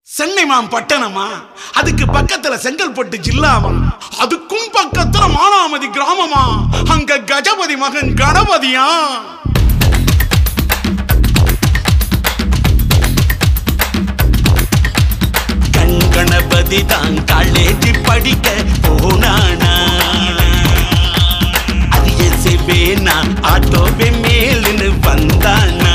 சென்னை மாம் பட்டணமா அதுக்கு பக்கத்துல செங்கல்பட்டு ஜில்லாமா அதுக்கும் பக்கத்துல மானாமதி கிராமமா அங்க கஜபதி மகன் கணபதியா கண் கணபதி தான் காலேஜ் படிக்க போனானா அது எசைவேனா ஆட்டோவே மேலுன்னு வந்தானா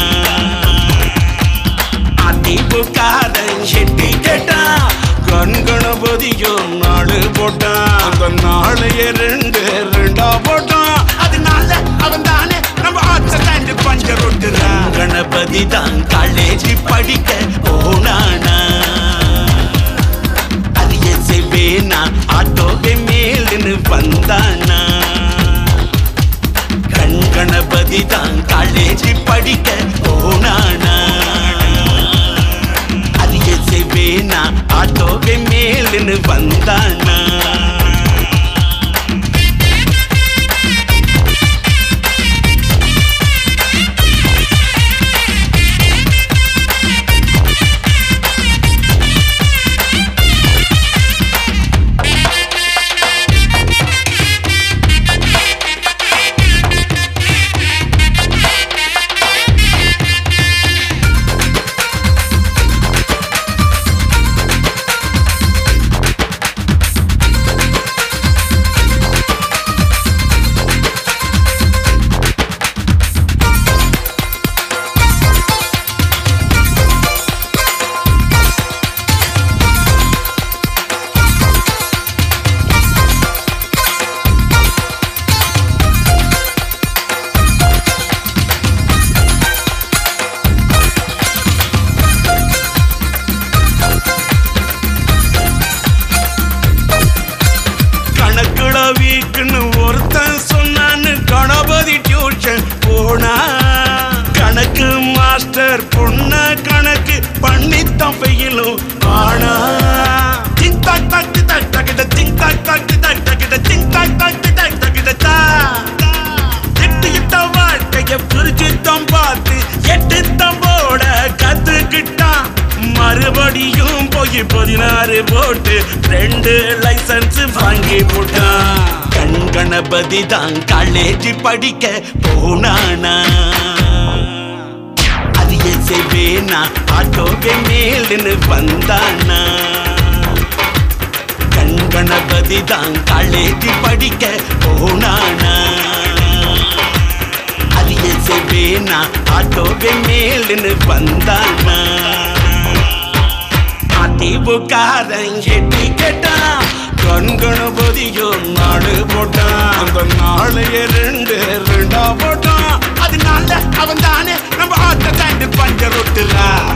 அதிமுகாரன் செட்டி கேட்டான் கண் கணபதியும் நாடு போட்டான் அந்த நாளைய ரெண்டு ரெண்டா போட்டான் அதனால அவன் தானே நம்ம ஆத்த ஸ்டாண்டு பஞ்சர் ஒட்டுறான் கணபதி தான் காலேஜ் படிக்க போனானா அது எசைவேனா ஆட்டோவே மேலுன்னு வந்தானா கண் கணபதி தான் காலேஜ் படிக்க போனானா அது எசைவேனா ஆட்டோவே மேலுன்னு வந்தானா கணக்குட வீக்குன்னு ஒருத்தன் சொன்னான்னு கணபதி டியூஷன் போனா கணக்கு மாஸ்டர் பொண்ண கணக்கு பண்ணித்தான் பெயிலும் ஆனா டிங் டாக் டாக் டி டாக் டாக்கிட்ட டிங் டாக் டாக் டி டாக் டாக்கிட்ட டிங் டாக் டாக் டி டாக் டாக்கிட்ட தா எட்டு இட்ட வாழ்க்கைய பிரிச்சுத்தான் பார்த்து எட்டு தம்போட கத்துக்கிட்டான் மறுபடியும் போய் பதினாறு போட்டு ரெண்டு லைசன்ஸ் வாங்கி போட்டான் கண் கணபதி தான் காலேஜ் படிக்க போனானா அது எசைவேனா ஆட்டோவே மேலுன்னு வந்தானா கண் கணபதி தான் காலேஜ் படிக்க போனானா அது எசைவேனா ஆட்டோவே மேலுன்னு வந்தானா அதிமுகாரன் எட்டி கேட்டான் கண்கணபதியும் நாடு போட்டான் அந்த நாளைய ரெண்டு ரெண்டா போட்டான் அதனால அவன் தானே நம்ம ஆட்ட தாண்டி பஞ்சர் ஒட்டுறான்